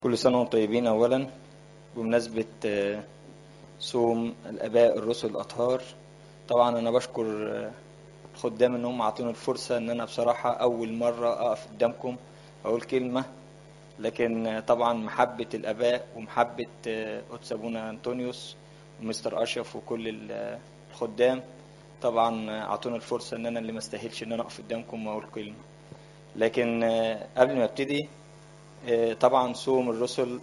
كل سنة وانتم طيبين أولا بمناسبة آه، صوم الآباء الرسل الأطهار طبعا أنا بشكر آه، الخدام إن هم عطوني الفرصة إن أنا بصراحة أول مرة أقف قدامكم أقول كلمة لكن آه، طبعا محبة الآباء ومحبة آه، قدس أبونا أنطونيوس ومستر أشرف وكل ال- آه، الخدام طبعا آه، عطوني الفرصة إن أنا اللي ما استاهلش إن أنا أقف قدامكم وأقول كلمة لكن آه، قبل ما ابتدي آه، طبعا صوم الرسل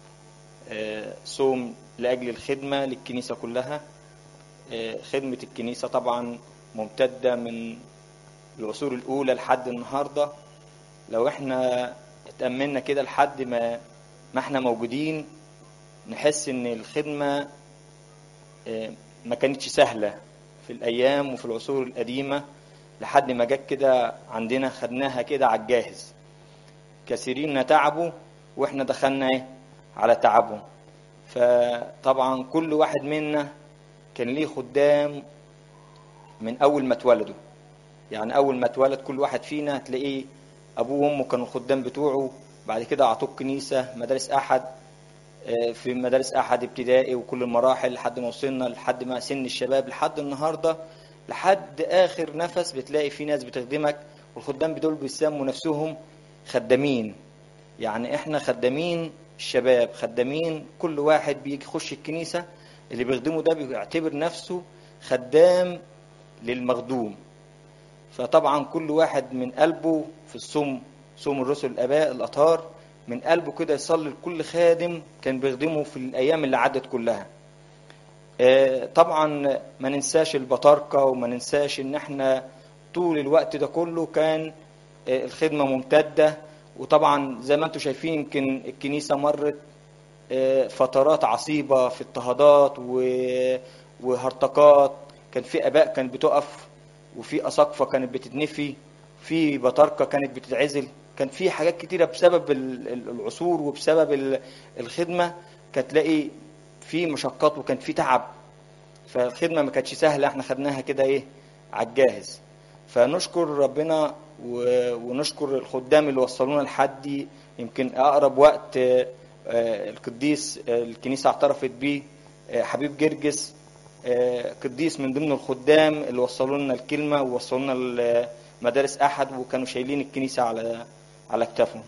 آه، صوم لأجل الخدمة للكنيسة كلها آه، خدمة الكنيسة طبعا ممتدة من العصور الأولى لحد النهاردة لو احنا اتأملنا كده لحد ما ما احنا موجودين نحس ان الخدمة آه، ما كانتش سهلة في الأيام وفي العصور القديمة لحد ما جت كده عندنا خدناها كده على الجاهز كثيرين تعبوا واحنا دخلنا ايه على تعبهم فطبعا كل واحد منا كان ليه خدام من اول ما اتولدوا يعني اول ما اتولد كل واحد فينا هتلاقيه ابوه وامه كانوا الخدام بتوعه بعد كده اعطوه كنيسه مدارس احد آه، في مدارس احد ابتدائي وكل المراحل لحد ما وصلنا لحد ما سن الشباب لحد النهارده لحد اخر نفس بتلاقي في ناس بتخدمك والخدام دول بيسموا نفسهم خدامين يعني احنا خدامين الشباب خدامين كل واحد بيجي يخش الكنيسه اللي بيخدمه ده بيعتبر نفسه خدام للمخدوم فطبعا كل واحد من قلبه في الصوم صوم الرسل الاباء الاطهار من قلبه كده يصلي لكل خادم كان بيخدمه في الايام اللي عدت كلها آه، طبعا ما ننساش البطاركه وما ننساش ان احنا طول الوقت ده كله كان آه، الخدمه ممتده وطبعا زي ما انتم شايفين يمكن الكنيسه مرت آه، فترات عصيبه في اضطهادات و- وهرطقات كان في اباء كانت بتقف وفي اساقفه كانت بتتنفي في بطاركه كانت بتتعزل كان في حاجات كتيره بسبب ال- ال- العصور وبسبب ال- الخدمه كانت تلاقي في مشقات وكان في تعب فالخدمه ما كانتش سهله احنا خدناها كده ايه على الجاهز فنشكر ربنا و- ونشكر الخدام اللي وصلونا لحد يمكن اقرب وقت آه، آه، القديس آه، الكنيسه اعترفت بيه آه، حبيب جرجس آه، قديس من ضمن الخدام اللي وصلوا لنا الكلمه ووصلوا لنا مدارس احد وكانوا شايلين الكنيسه على على كتافهم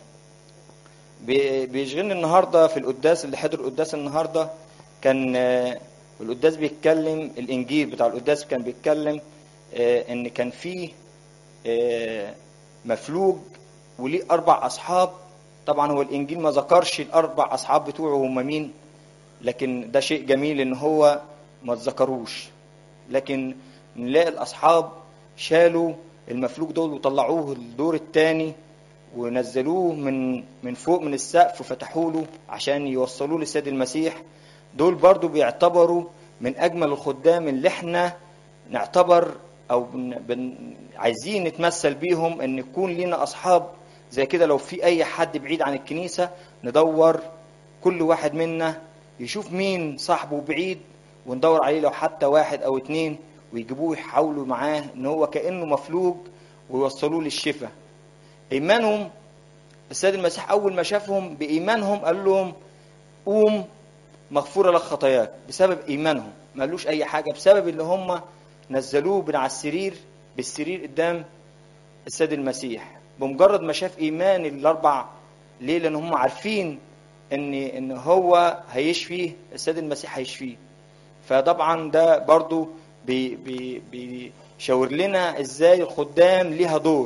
بي- بيشغلني النهارده في القداس اللي حضر القداس النهارده كان آه، القداس بيتكلم الانجيل بتاع القداس كان بيتكلم آه، ان كان فيه آه، مفلوج وليه اربع اصحاب طبعا هو الانجيل ما ذكرش الاربع اصحاب بتوعه هم مين لكن ده شيء جميل ان هو ما اتذكروش لكن نلاقي الاصحاب شالوا المفلوج دول وطلعوه الدور الثاني ونزلوه من من فوق من السقف وفتحوا له عشان يوصلوه للسيد المسيح دول برضو بيعتبروا من اجمل الخدام اللي احنا نعتبر او بن بن عايزين نتمثل بيهم ان يكون لينا اصحاب زي كده لو في اي حد بعيد عن الكنيسه ندور كل واحد منا يشوف مين صاحبه بعيد وندور عليه لو حتى واحد او اتنين ويجيبوه يحاولوا معاه ان هو كانه مفلوج ويوصلوه للشفاء ايمانهم السيد المسيح اول ما شافهم بايمانهم قال لهم قوم مغفوره لك خطاياك بسبب ايمانهم ما قالوش اي حاجه بسبب اللي هم نزلوه من على السرير بالسرير قدام السيد المسيح بمجرد ما شاف ايمان الاربع ليه لان هم عارفين ان ان هو هيشفيه السيد المسيح هيشفيه فطبعا ده برضو بي بي بيشاور لنا ازاي الخدام ليها دور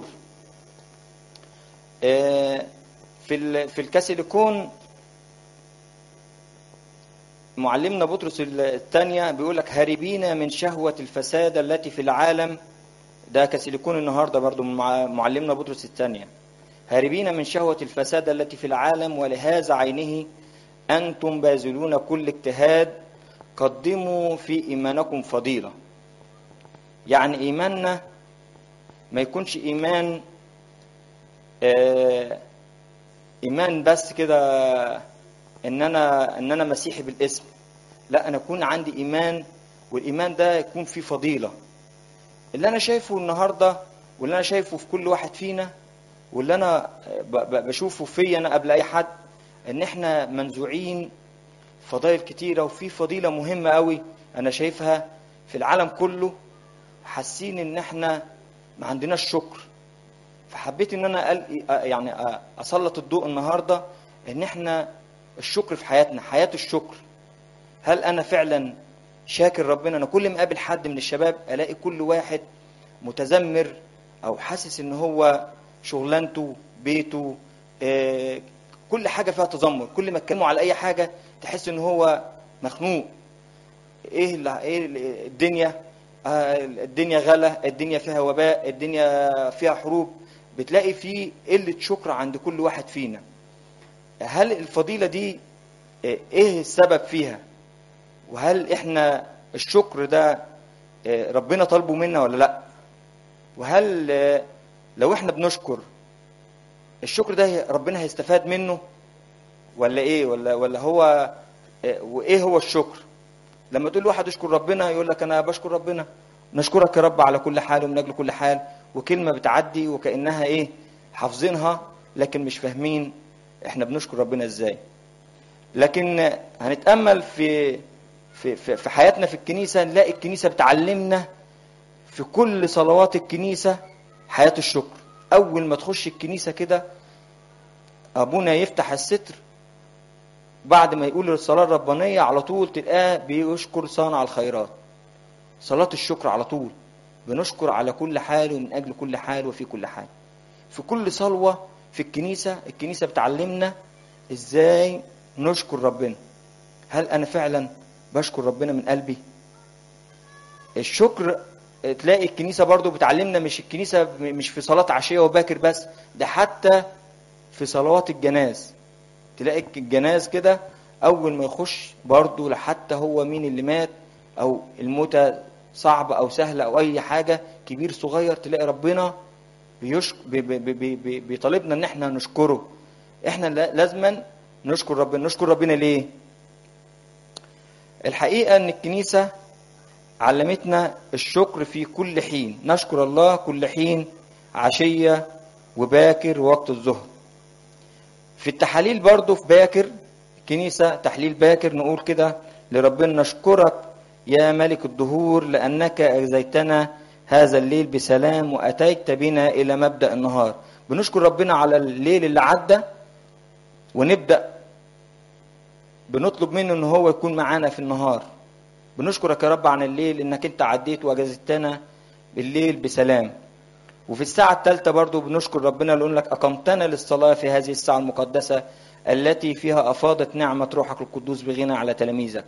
آه، في ال- في الكاثوليكون معلمنا بطرس الثانية بيقول لك هاربين من شهوة الفساد التي في العالم ده كاثوليكون النهارده برضو مع معلمنا بطرس الثانية هاربين من شهوة الفساد التي في العالم ولهذا عينه أنتم باذلون كل اجتهاد قدموا في إيمانكم فضيلة يعني إيماننا ما يكونش إيمان آه، إيمان بس كده ان انا ان انا مسيحي بالاسم لا انا اكون عندي ايمان والايمان ده يكون فيه فضيله اللي انا شايفه النهارده واللي انا شايفه في كل واحد فينا واللي انا ب- ب- بشوفه فيا انا قبل اي حد ان احنا منزوعين فضائل كتيره وفي فضيله مهمه قوي انا شايفها في العالم كله حاسين ان احنا ما عندناش شكر فحبيت ان انا أل... يعني اسلط الضوء النهارده ان احنا الشكر في حياتنا حياه الشكر هل انا فعلا شاكر ربنا انا كل ما اقابل حد من الشباب الاقي كل واحد متذمر او حاسس ان هو شغلانته بيته آه كل حاجه فيها تذمر كل ما اتكلموا على اي حاجه تحس ان هو مخنوق ايه اللي ايه الدنيا آه الدنيا غلا الدنيا فيها وباء الدنيا فيها حروب بتلاقي في قله شكر عند كل واحد فينا هل الفضيله دي ايه السبب فيها وهل احنا الشكر ده ربنا طالبه منا ولا لا وهل لو احنا بنشكر الشكر ده ربنا هيستفاد منه ولا ايه ولا ولا هو وايه هو الشكر لما تقول واحد اشكر ربنا يقول لك انا بشكر ربنا نشكرك يا رب على كل حال ومن اجل كل حال وكلمه بتعدي وكانها ايه حافظينها لكن مش فاهمين احنا بنشكر ربنا ازاي لكن هنتامل في في في, في حياتنا في الكنيسه نلاقي الكنيسه بتعلمنا في كل صلوات الكنيسه حياه الشكر اول ما تخش الكنيسه كده ابونا يفتح الستر بعد ما يقول الصلاه الربانيه على طول تلقاه بيشكر صانع الخيرات صلاه الشكر على طول بنشكر على كل حال ومن اجل كل حال وفي كل حال في كل صلوه في الكنيسه الكنيسه بتعلمنا ازاي نشكر ربنا هل انا فعلا بشكر ربنا من قلبي الشكر تلاقي الكنيسه برضو بتعلمنا مش الكنيسه مش في صلاه عشيه وباكر بس ده حتى في صلوات الجناز تلاقي الجناز كده اول ما يخش برضو لحتى هو مين اللي مات او الموتة صعبة او سهلة او اي حاجة كبير صغير تلاقي ربنا بيشك... بي... بي... بي... بي... بيطالبنا ان احنا نشكره احنا لازما نشكر ربنا نشكر ربنا ليه الحقيقة ان الكنيسة علمتنا الشكر في كل حين نشكر الله كل حين عشية وباكر ووقت الظهر في التحاليل برضو في باكر كنيسة تحليل باكر نقول كده لربنا نشكرك يا ملك الدهور لأنك أجزيتنا هذا الليل بسلام وأتيت بنا إلى مبدأ النهار بنشكر ربنا على الليل اللي عدى ونبدأ بنطلب منه ان هو يكون معانا في النهار بنشكرك يا رب عن الليل انك انت عديت واجزتنا بالليل بسلام وفي الساعة الثالثة برضو بنشكر ربنا نقول لك أقمتنا للصلاة في هذه الساعة المقدسة التي فيها أفاضت نعمة روحك القدوس بغنى على تلاميذك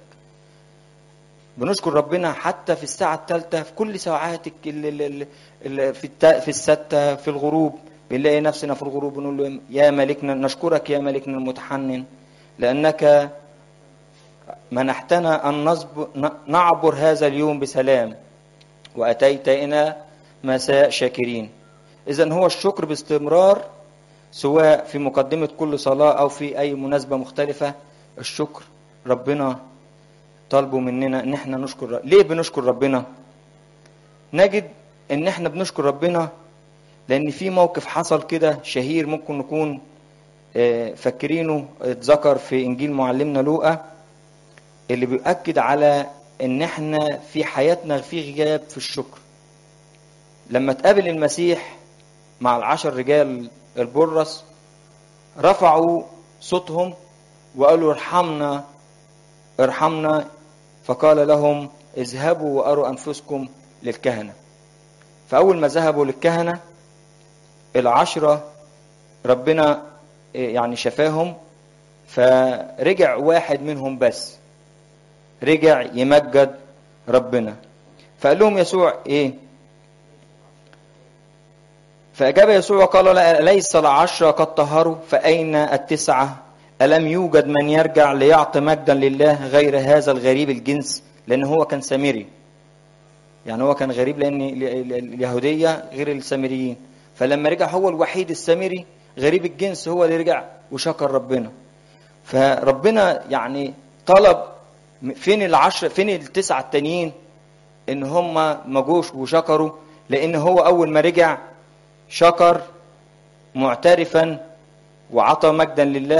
بنشكر ربنا حتى في الساعة الثالثة في كل ساعاتك في في الستة في الغروب بنلاقي نفسنا في الغروب بنقول له يا ملكنا نشكرك يا ملكنا المتحنن لأنك منحتنا أن نعبر هذا اليوم بسلام وأتيت إلى مساء شاكرين إذا هو الشكر باستمرار سواء في مقدمة كل صلاة أو في أي مناسبة مختلفة الشكر ربنا طالبه مننا إن احنا نشكر ليه بنشكر ربنا؟ نجد إن احنا بنشكر ربنا لأن في موقف حصل كده شهير ممكن نكون فاكرينه اتذكر في إنجيل معلمنا لوقا اللي بيؤكد على إن احنا في حياتنا في غياب في الشكر لما تقابل المسيح مع العشر رجال البرص رفعوا صوتهم وقالوا ارحمنا ارحمنا فقال لهم اذهبوا واروا انفسكم للكهنه فاول ما ذهبوا للكهنه العشره ربنا يعني شفاهم فرجع واحد منهم بس رجع يمجد ربنا فقال لهم يسوع ايه فأجاب يسوع وقال ليس العشرة قد طهروا فأين التسعة ألم يوجد من يرجع ليعطي مجدا لله غير هذا الغريب الجنس لأن هو كان سامري يعني هو كان غريب لأن اليهودية غير السامريين فلما رجع هو الوحيد السامري غريب الجنس هو اللي رجع وشكر ربنا فربنا يعني طلب فين العشرة فين التسعة التانيين ان هم ما جوش وشكروا لان هو اول ما رجع شكر معترفا وعطى مجدا لله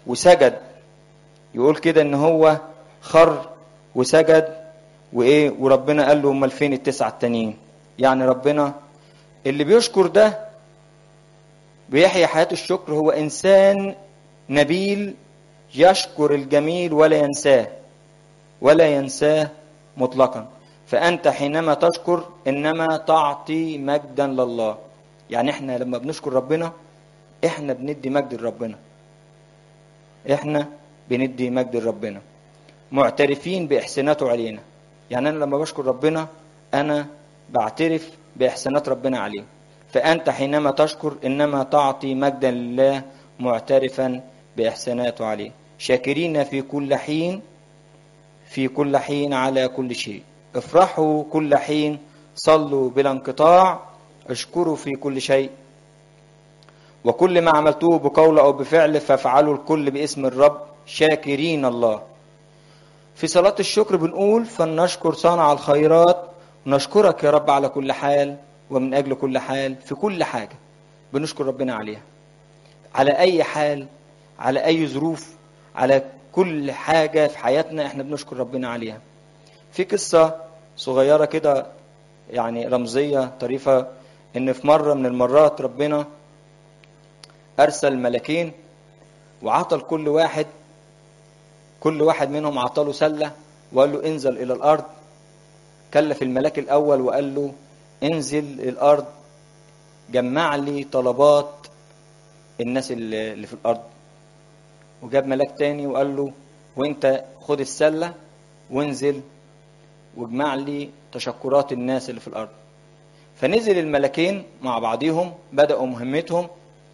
وسجد يقول كده ان هو خر وسجد وايه وربنا قال له امال فين التسعه التانيين يعني ربنا اللي بيشكر ده بيحيا حياه الشكر هو انسان نبيل يشكر الجميل ولا ينساه ولا ينساه مطلقا فانت حينما تشكر انما تعطي مجدا لله يعني احنا لما بنشكر ربنا احنا بندي مجد لربنا احنا بندي مجد لربنا معترفين باحساناته علينا يعني انا لما بشكر ربنا انا بعترف باحسانات ربنا عليه فانت حينما تشكر انما تعطي مجدا لله معترفا باحساناته عليه شاكرين في كل حين في كل حين على كل شيء افرحوا كل حين صلوا بلا انقطاع اشكروا في كل شيء وكل ما عملتوه بقول او بفعل فافعلوا الكل باسم الرب شاكرين الله في صلاة الشكر بنقول فلنشكر صانع الخيرات نشكرك يا رب على كل حال ومن أجل كل حال في كل حاجة بنشكر ربنا عليها على أي حال على أي ظروف على كل حاجة في حياتنا احنا بنشكر ربنا عليها في قصة صغيرة كده يعني رمزية طريفة ان في مرة من المرات ربنا ارسل ملكين وعطى لكل واحد كل واحد منهم عطاله سلة وقال له انزل الى الارض كلف الملاك الاول وقال له انزل الارض جمع لي طلبات الناس اللي اللي في الارض وجاب ملاك تاني وقال له وانت خد السلة وانزل واجمع لي تشكرات الناس اللي في الارض فنزل الملكين مع بعضهم بدأوا مهمتهم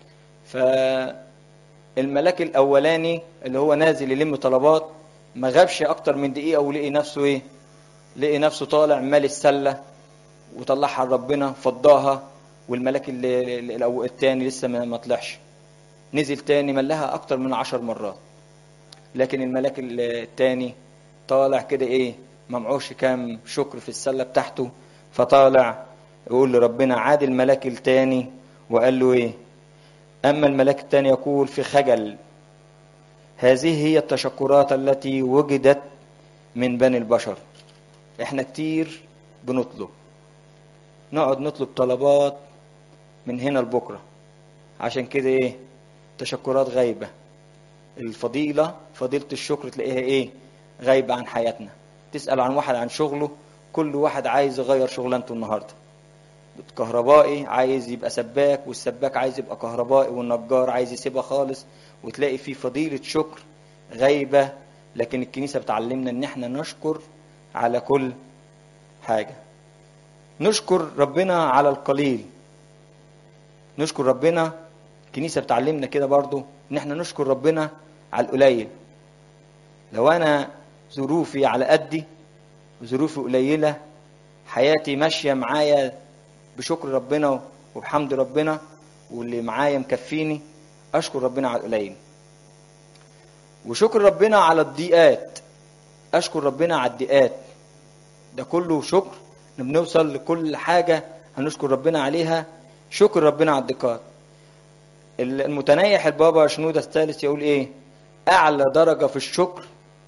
فالملاك الاولاني اللي هو نازل يلم طلبات ما غابش اكتر من دقيقه ولقي نفسه ايه لقي نفسه طالع مال السله وطلعها لربنا فضاها والملاك اللي اللي- التاني لسه ما ما طلعش نزل تاني ملها اكتر من عشر مرات لكن الملاك التاني طالع كده ايه ما معوش كام شكر في السله بتاعته فطالع يقول لربنا عاد الملاك التاني وقال له ايه اما الملاك التاني يقول في خجل هذه هي التشكرات التي وجدت من بني البشر احنا كتير بنطلب نقعد نطلب طلبات من هنا لبكره عشان كده ايه تشكرات غايبه الفضيله فضيله الشكر تلاقيها ايه غايبه عن حياتنا تسال عن واحد عن شغله كل واحد عايز يغير شغلانته النهارده كهربائي عايز يبقى سباك والسباك عايز يبقى كهربائي والنجار عايز يسيبها خالص وتلاقي في فضيلة شكر غايبة لكن الكنيسة بتعلمنا ان احنا نشكر على كل حاجة نشكر ربنا على القليل نشكر ربنا الكنيسة بتعلمنا كده برضو ان احنا نشكر ربنا على القليل لو انا ظروفي على قدي وظروفي قليلة حياتي ماشية معايا بشكر ربنا وبحمد ربنا واللي معايا مكفيني اشكر ربنا على القليل وشكر ربنا على الضيقات اشكر ربنا على الضيقات ده كله شكر إن بنوصل لكل حاجة هنشكر ربنا عليها شكر ربنا على الضيقات المتنيح البابا شنودة الثالث يقول ايه اعلى درجة في الشكر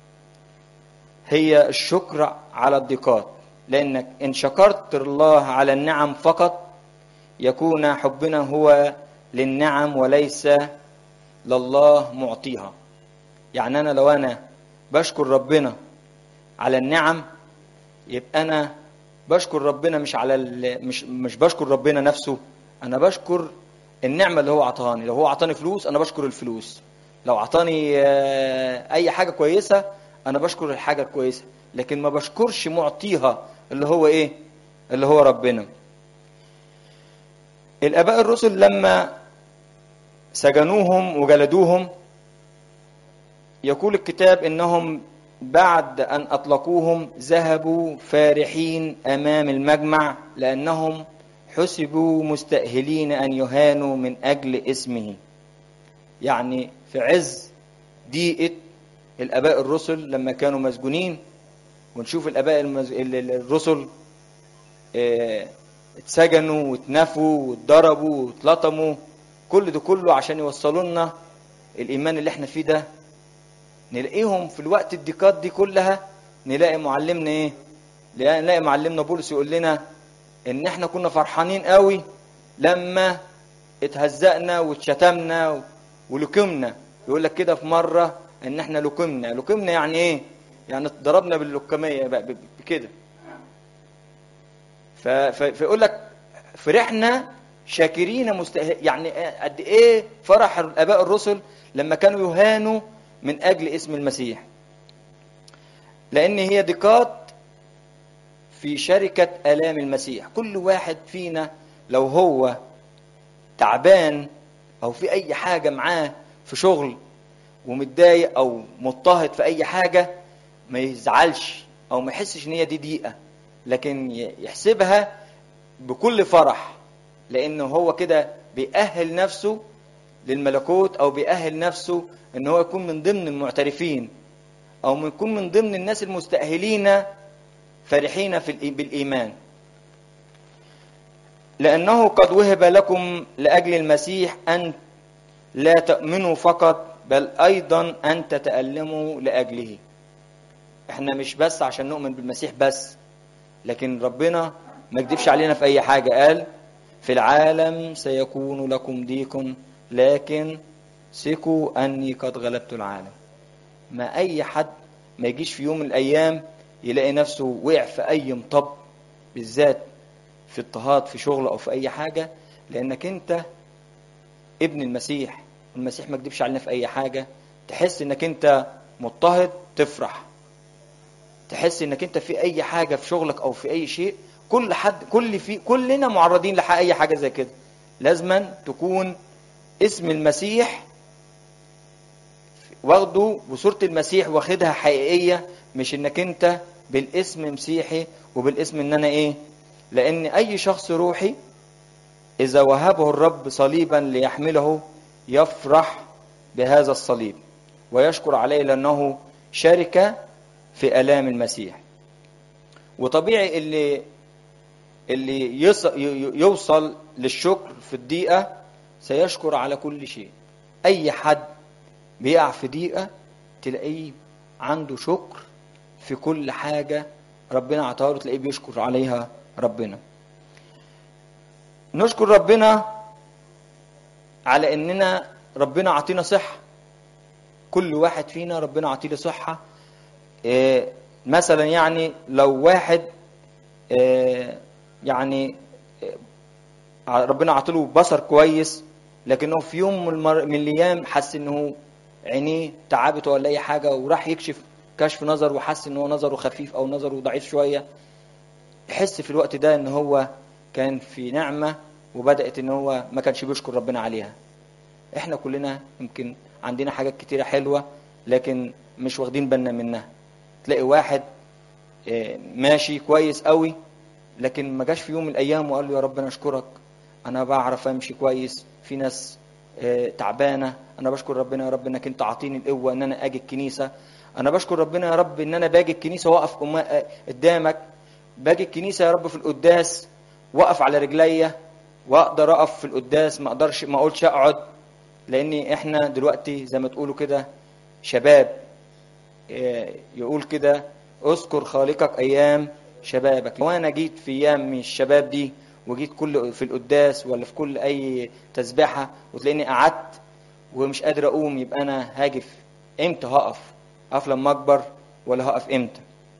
هي الشكر على الضيقات لانك ان شكرت الله على النعم فقط يكون حبنا هو للنعم وليس لله معطيها يعني انا لو انا بشكر ربنا على النعم يبقى انا بشكر ربنا مش على ال- مش مش بشكر ربنا نفسه انا بشكر النعمه اللي هو عطاني لو هو عطاني فلوس انا بشكر الفلوس لو عطاني آه، اي حاجه كويسه انا بشكر الحاجه الكويسه لكن ما بشكرش معطيها اللي هو ايه اللي هو ربنا الاباء الرسل لما سجنوهم وجلدوهم يقول الكتاب انهم بعد ان اطلقوهم ذهبوا فارحين امام المجمع لانهم حسبوا مستاهلين ان يهانوا من اجل اسمه يعني في عز ضيقه الاباء الرسل لما كانوا مسجونين ونشوف الاباء المز... ال- ال- الرسل آه، اتسجنوا واتنفوا واتضربوا واتلطموا كل ده كله عشان يوصلوا لنا الايمان اللي احنا فيه ده نلاقيهم في الوقت الضيقات دي كلها نلاقي معلمنا ايه نلاقي معلمنا بولس يقول لنا ان احنا كنا فرحانين قوي لما اتهزقنا واتشتمنا ولكمنا يقول لك كده في مره ان احنا لكمنا لكمنا يعني ايه يعني ضربنا باللكميه بكده فيقول لك فرحنا شاكرين مستهل يعني قد ايه فرح الاباء الرسل لما كانوا يهانوا من اجل اسم المسيح لان هي ضيقات في شركه الام المسيح كل واحد فينا لو هو تعبان او في اي حاجه معاه في شغل ومتضايق او مضطهد في اي حاجه ما يزعلش او ما يحسش ان هي دي ضيقه لكن يحسبها بكل فرح لانه هو كده بيأهل نفسه للملكوت او بيأهل نفسه ان هو يكون من ضمن المعترفين او يكون من ضمن الناس المستأهلين فرحين في بالايمان لانه قد وهب لكم لاجل المسيح ان لا تؤمنوا فقط بل ايضا ان تتألموا لاجله احنا مش بس عشان نؤمن بالمسيح بس لكن ربنا ما يكذبش علينا في اي حاجه قال في العالم سيكون لكم ضيق لكن ثقوا اني قد غلبت العالم ما اي حد ما يجيش في يوم من الايام يلاقي نفسه وقع في اي مطب بالذات في اضطهاد في شغل او في اي حاجه لانك انت ابن المسيح المسيح ما يكذبش علينا في اي حاجه تحس انك انت مضطهد تفرح تحس انك انت في اي حاجه في شغلك او في اي شيء كل حد كل في كلنا معرضين لاي حاجه زي كده لازما تكون اسم المسيح واخده بصوره المسيح واخدها حقيقيه مش انك انت بالاسم مسيحي وبالاسم ان انا ايه لان اي شخص روحي اذا وهبه الرب صليبا ليحمله يفرح بهذا الصليب ويشكر عليه لانه شارك في الام المسيح وطبيعي اللي اللي يوصل للشكر في الضيقه سيشكر على كل شيء اي حد بيقع في ضيقه تلاقيه عنده شكر في كل حاجه ربنا عطاها له تلاقيه بيشكر عليها ربنا نشكر ربنا على اننا ربنا عطينا صحه كل واحد فينا ربنا عطيله صحه إيه مثلا يعني لو واحد إيه يعني إيه ربنا عطيله بصر كويس لكنه في يوم من, المر... من الايام حس انه عينيه تعبت ولا اي حاجه وراح يكشف كشف نظر وحس ان هو نظره خفيف او نظره ضعيف شويه يحس في الوقت ده ان هو كان في نعمه وبدات ان هو ما كانش بيشكر ربنا عليها احنا كلنا يمكن عندنا حاجات كتيره حلوه لكن مش واخدين بالنا منها تلاقي واحد ماشي كويس قوي لكن ما جاش في يوم من الايام وقال له يا رب انا اشكرك انا بعرف امشي كويس في ناس تعبانه انا بشكر ربنا يا رب انك انت عاطيني القوه ان انا اجي الكنيسه انا بشكر ربنا يا رب ان انا باجي الكنيسه واقف قدامك باجي الكنيسه يا رب في القداس واقف على رجليا واقدر اقف في القداس ما اقدرش ما اقولش اقعد لان احنا دلوقتي زي ما تقولوا كده شباب يقول كده اذكر خالقك ايام شبابك وانا جيت في ايام من الشباب دي وجيت كل في القداس ولا في كل اي تسبيحه وتلاقيني قعدت ومش قادر اقوم يبقى انا هاجف امتى هقف اقف لما اكبر ولا هقف امتى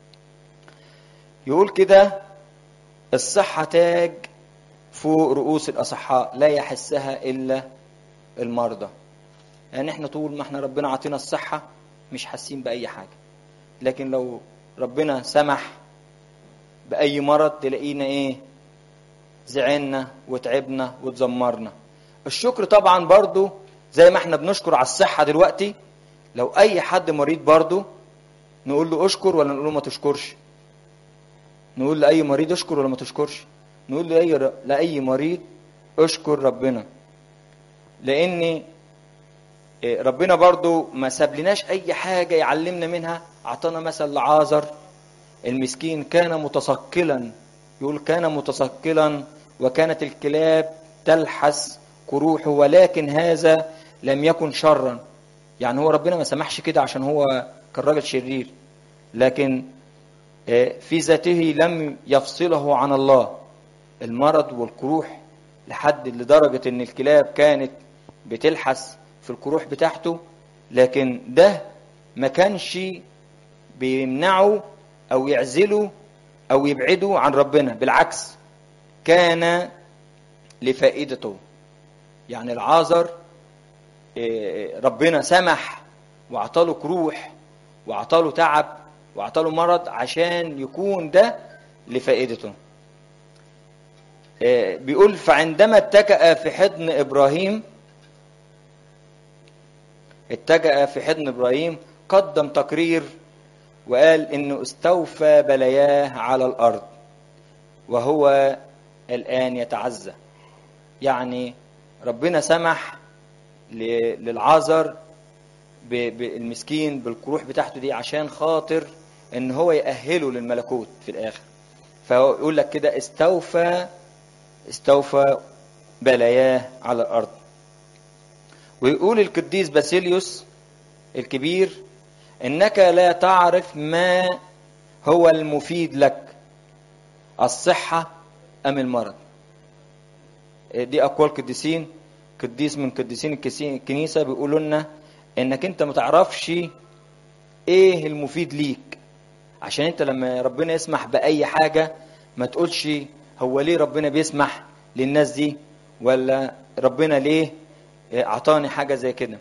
يقول كده الصحه تاج فوق رؤوس الاصحاء لا يحسها الا المرضى يعني احنا طول ما احنا ربنا عطينا الصحه مش حاسين باي حاجه لكن لو ربنا سمح باي مرض تلاقينا ايه زعلنا وتعبنا وتزمرنا الشكر طبعا برضو زي ما احنا بنشكر على الصحه دلوقتي لو اي حد مريض برضو نقول له اشكر ولا نقول له ما تشكرش نقول لاي مريض اشكر ولا ما تشكرش نقول لاي لاي مريض اشكر ربنا لان ربنا برضو ما سابلناش اي حاجه يعلمنا منها اعطانا مثل لعازر المسكين كان متثقلا يقول كان متثقلا وكانت الكلاب تلحس كروحه ولكن هذا لم يكن شرا يعني هو ربنا ما سمحش كده عشان هو كان راجل شرير لكن آه، في ذاته لم يفصله عن الله المرض والقروح لحد لدرجة ان الكلاب كانت بتلحس في القروح بتاعته لكن ده ما كانش بيمنعه او يعزله او يبعده عن ربنا بالعكس كان لفائدته يعني العازر إيه، ربنا سمح واعطاله كروح واعطاله تعب واعطاله مرض عشان يكون ده لفائدته إيه، بيقول فعندما اتكأ في حضن ابراهيم اتجأ في حضن ابراهيم قدم تقرير وقال انه استوفى بلاياه على الارض وهو الان يتعزى يعني ربنا سمح ل- للعازر ب- بالمسكين بالقروح بتاعته دي عشان خاطر ان هو يأهله للملكوت في الاخر فهو يقول لك كده استوفى استوفى بلاياه على الارض ويقول القديس باسيليوس الكبير انك لا تعرف ما هو المفيد لك الصحة ام المرض دي اقوال قديسين قديس من قديسين الكسي- الكنيسة بيقولوا لنا انك انت ما تعرفش ايه المفيد ليك عشان انت لما ربنا يسمح باي حاجة ما تقولش هو ليه ربنا بيسمح للناس دي ولا ربنا ليه اعطاني حاجة زي كده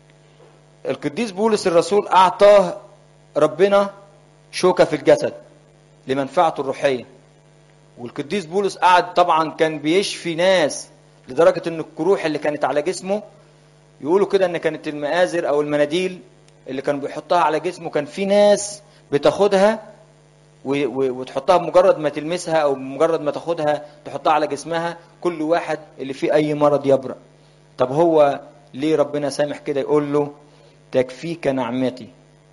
القديس بولس الرسول اعطاه ربنا شوكة في الجسد لمنفعته الروحية والقديس بولس قعد طبعا كان بيشفي ناس لدرجة ان الجروح اللي كانت على جسمه يقولوا كده ان كانت المآزر او المناديل اللي كان بيحطها على جسمه كان في ناس بتاخدها و- و- وتحطها بمجرد ما تلمسها او بمجرد ما تاخدها تحطها على جسمها كل واحد اللي فيه اي مرض يبرأ طب هو ليه ربنا سامح كده يقول له تكفيك نعمتي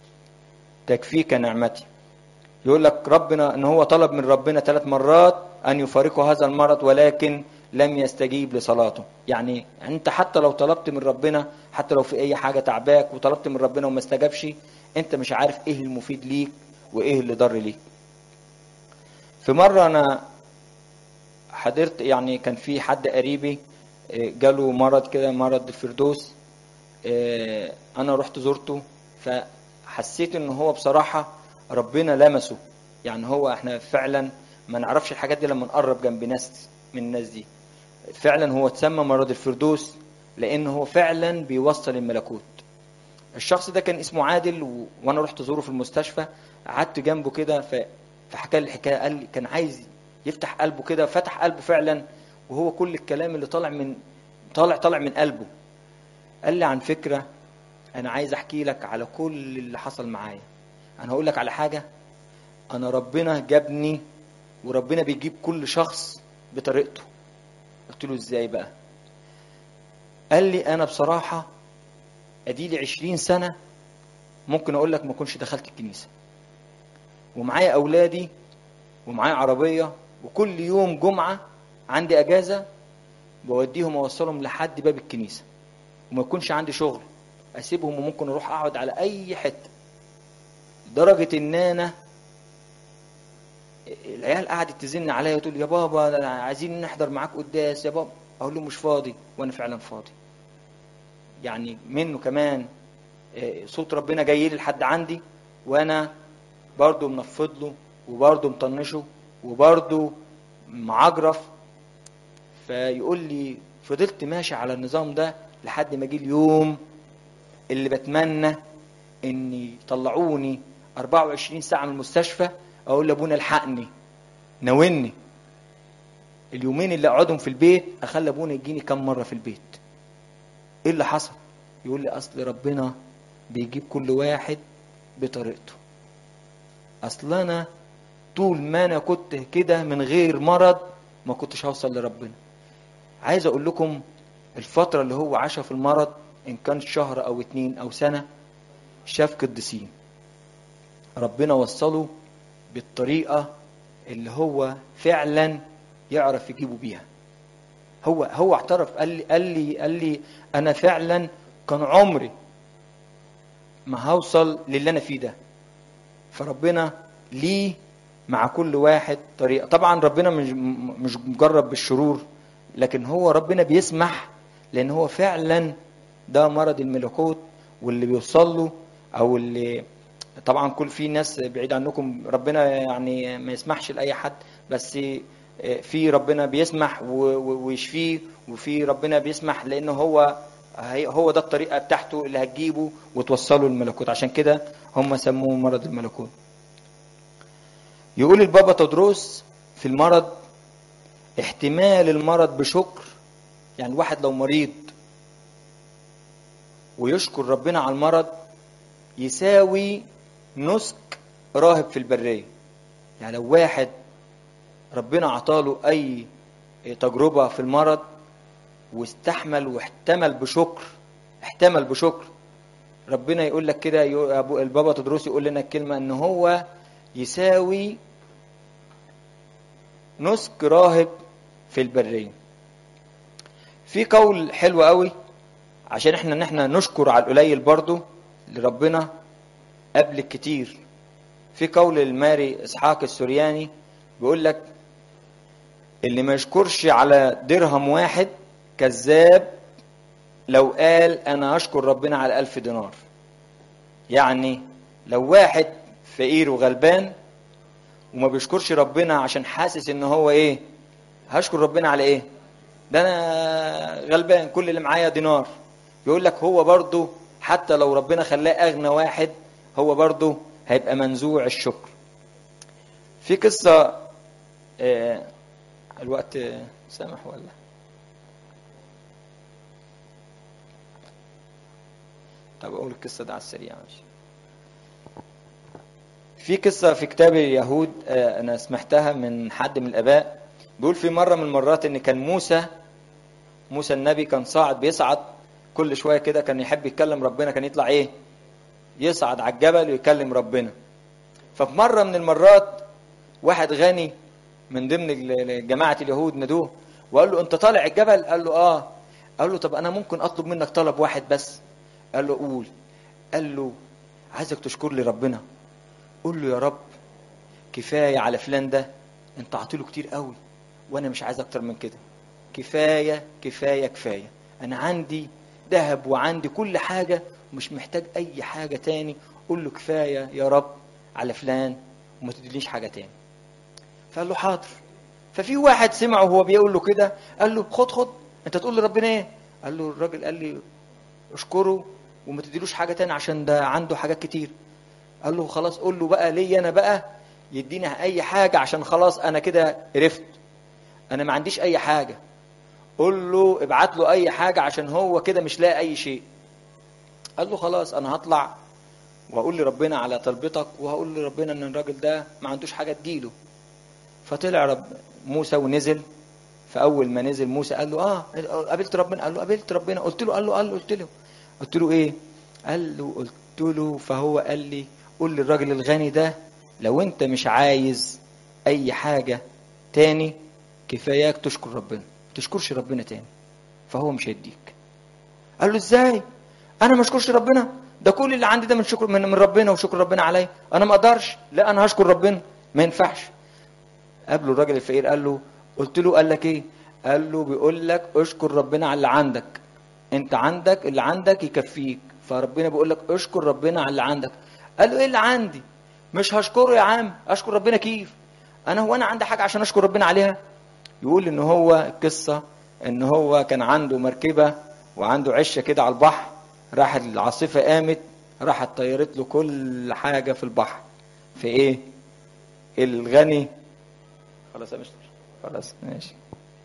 تكفيك نعمتي يقول لك ربنا ان هو طلب من ربنا ثلاث مرات ان يفارقه هذا المرض ولكن لم يستجيب لصلاته يعني انت حتى لو طلبت من ربنا حتى لو في اي حاجه تعباك وطلبت من ربنا وما استجابش انت مش عارف ايه المفيد ليك وايه اللي ضر ليك في مره انا حضرت يعني كان في حد قريبي آه، جاله مرض كده مرض الفردوس آه، انا رحت زرته فحسيت ان هو بصراحه ربنا لمسه يعني هو احنا فعلا ما نعرفش الحاجات دي لما نقرب جنب ناس من الناس دي فعلا هو اتسمى مرض الفردوس لان هو فعلا بيوصل الملكوت الشخص ده كان اسمه عادل و... وانا رحت ازوره في المستشفى قعدت جنبه كده ف... فحكى لي الحكايه قال لي كان عايز يفتح قلبه كده فتح قلبه فعلا وهو كل الكلام اللي طالع من طالع طالع من قلبه قال لي عن فكره انا عايز احكي لك على كل اللي حصل معايا انا هقول لك على حاجه انا ربنا جابني وربنا بيجيب كل شخص بطريقته قلت له ازاي بقى قال لي انا بصراحه اديلي عشرين سنه ممكن اقول لك ما كنتش دخلت الكنيسه ومعايا اولادي ومعايا عربيه وكل يوم جمعه عندي اجازه بوديهم اوصلهم لحد باب الكنيسه وما يكونش عندي شغل اسيبهم وممكن اروح اقعد على اي حته لدرجه ان انا العيال قعدت تزن عليا وتقول يا بابا ده عايزين نحضر معاك قداس يا بابا اقول له مش فاضي وانا فعلا فاضي يعني منه كمان آه، صوت ربنا جاي لي لحد عندي وانا برضه منفض له وبرضه مطنشه وبرضه معجرف فيقول لي فضلت ماشي على النظام ده لحد ما جه اليوم اللي بتمنى ان يطلعوني 24 ساعه من المستشفى اقول لابونا الحقني ناولني اليومين اللي اقعدهم في البيت اخلي ابونا يجيني كم مره في البيت ايه اللي حصل يقول لي اصل ربنا بيجيب كل واحد بطريقته اصل انا طول ما انا كنت كده من غير مرض ما كنتش هوصل لربنا عايز اقول لكم الفترة اللي هو عاشها في المرض ان كان شهر او اتنين او سنة شاف قديسين ربنا وصله بالطريقة اللي هو فعلا يعرف يجيبه بيها هو هو اعترف قال لي قال لي قال لي انا فعلا كان عمري ما هوصل للي انا فيه ده فربنا ليه مع كل واحد طريقه طبعا ربنا مش مش مجرب بالشرور لكن هو ربنا بيسمح لان هو فعلا ده مرض الملكوت واللي بيوصل له او اللي طبعا كل في ناس بعيد عنكم ربنا يعني ما يسمحش لاي حد بس في ربنا بيسمح ويشفيه وفي ربنا بيسمح لان هو هو ده الطريقه بتاعته اللي هتجيبه وتوصله للملكوت عشان كده هم سموه مرض الملكوت يقول البابا تدروس في المرض احتمال المرض بشكر يعني الواحد لو مريض ويشكر ربنا على المرض يساوي نسك راهب في البرية يعني لو واحد ربنا عطاله أي تجربة في المرض واستحمل واحتمل بشكر احتمل بشكر ربنا يقول لك كده البابا تدرس يقول لنا الكلمة ان هو يساوي نسك راهب في البرية في قول حلو قوي عشان احنا ان احنا نشكر على القليل برضو لربنا قبل الكتير في قول الماري اسحاق السورياني بيقول لك اللي ما يشكرش على درهم واحد كذاب لو قال انا اشكر ربنا على الف دينار يعني لو واحد فقير وغلبان وما بيشكرش ربنا عشان حاسس ان هو ايه هشكر ربنا على ايه ده انا غلبان كل اللي معايا دينار يقول لك هو برضه حتى لو ربنا خلاه اغنى واحد هو برضه هيبقى منزوع الشكر في قصة آه الوقت سامح ولا طب اقول القصة ده على السريع ماشي في قصة في كتاب اليهود آه انا سمعتها من حد من الاباء بيقول في مرة من المرات ان كان موسى موسى النبي كان صاعد بيصعد كل شوية كده كان يحب يتكلم ربنا كان يطلع ايه يصعد على الجبل ويكلم ربنا ففي مرة من المرات واحد غني من ضمن جماعة اليهود ندوه وقال له انت طالع الجبل قال له اه قال له طب انا ممكن اطلب منك طلب واحد بس قال له قول قال له عايزك تشكر لي ربنا قول له يا رب كفاية على فلان ده انت عطيله كتير قوي وانا مش عايز اكتر من كده كفاية كفاية كفاية انا عندي ذهب وعندي كل حاجة ومش محتاج اي حاجة تاني قول له كفاية يا رب على فلان وما تديليش حاجة تاني فقال له حاضر ففي واحد سمعه وهو بيقول له كده قال له خد خد انت تقول لربنا ايه قال له الراجل قال لي اشكره وما تديلوش حاجة تاني عشان ده عنده حاجات كتير قال له خلاص قول له بقى ليا انا بقى يديني اي حاجة عشان خلاص انا كده عرفت انا ما عنديش اي حاجة قول له ابعت له اي حاجة عشان هو كده مش لاقي اي شيء قال له خلاص انا هطلع وهقول لربنا على طلبتك وهقول لربنا ان الراجل ده ما عندوش حاجة تجيله فطلع رب موسى ونزل فاول ما نزل موسى قال له اه قابلت ربنا قال له قابلت ربنا قلت له قال له قال له قلت له قلت له ايه قال له قلت له فهو قال لي قول للراجل الغني ده لو انت مش عايز اي حاجة تاني كفاياك تشكر ربنا تشكرش ربنا تاني فهو مش هيديك قال له ازاي انا ما اشكرش ربنا ده كل اللي عندي ده من شكر من, من ربنا وشكر ربنا عليا انا ما اقدرش لا انا هشكر ربنا ما ينفعش قابله الراجل الفقير قال له قلت له قال لك ايه قال له بيقول لك اشكر ربنا على اللي عندك انت عندك اللي عندك يكفيك فربنا بيقول لك اشكر ربنا على اللي عندك قال له ايه اللي عندي مش هشكره يا عم اشكر ربنا كيف انا هو انا عندي حاجه عشان اشكر ربنا عليها يقول ان هو قصه ان هو كان عنده مركبه وعنده عشه كده على البحر راحت العاصفه قامت راحت طيرت له كل حاجه في البحر في ايه الغني خلاص يا مستر خلاص ماشي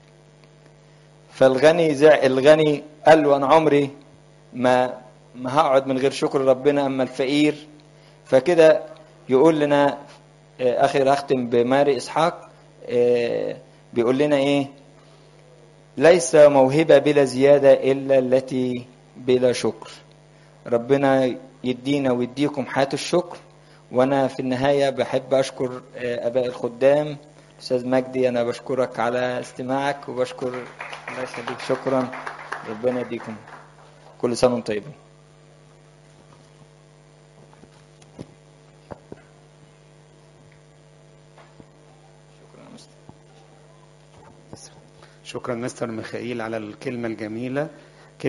فالغني زع الغني قال له انا عمري ما ما هقعد من غير شكر ربنا اما الفقير فكده يقول لنا اخر اختم بماري اسحاق بيقول لنا ايه ليس موهبه بلا زياده الا التي بلا شكر ربنا يدينا ويديكم حياه الشكر وانا في النهايه بحب اشكر اباء الخدام استاذ مجدي انا بشكرك على استماعك وبشكر الله يخليك شكرا ربنا يديكم كل سنه وانتم طيبين شكرا مستر ميخائيل على الكلمة الجميلة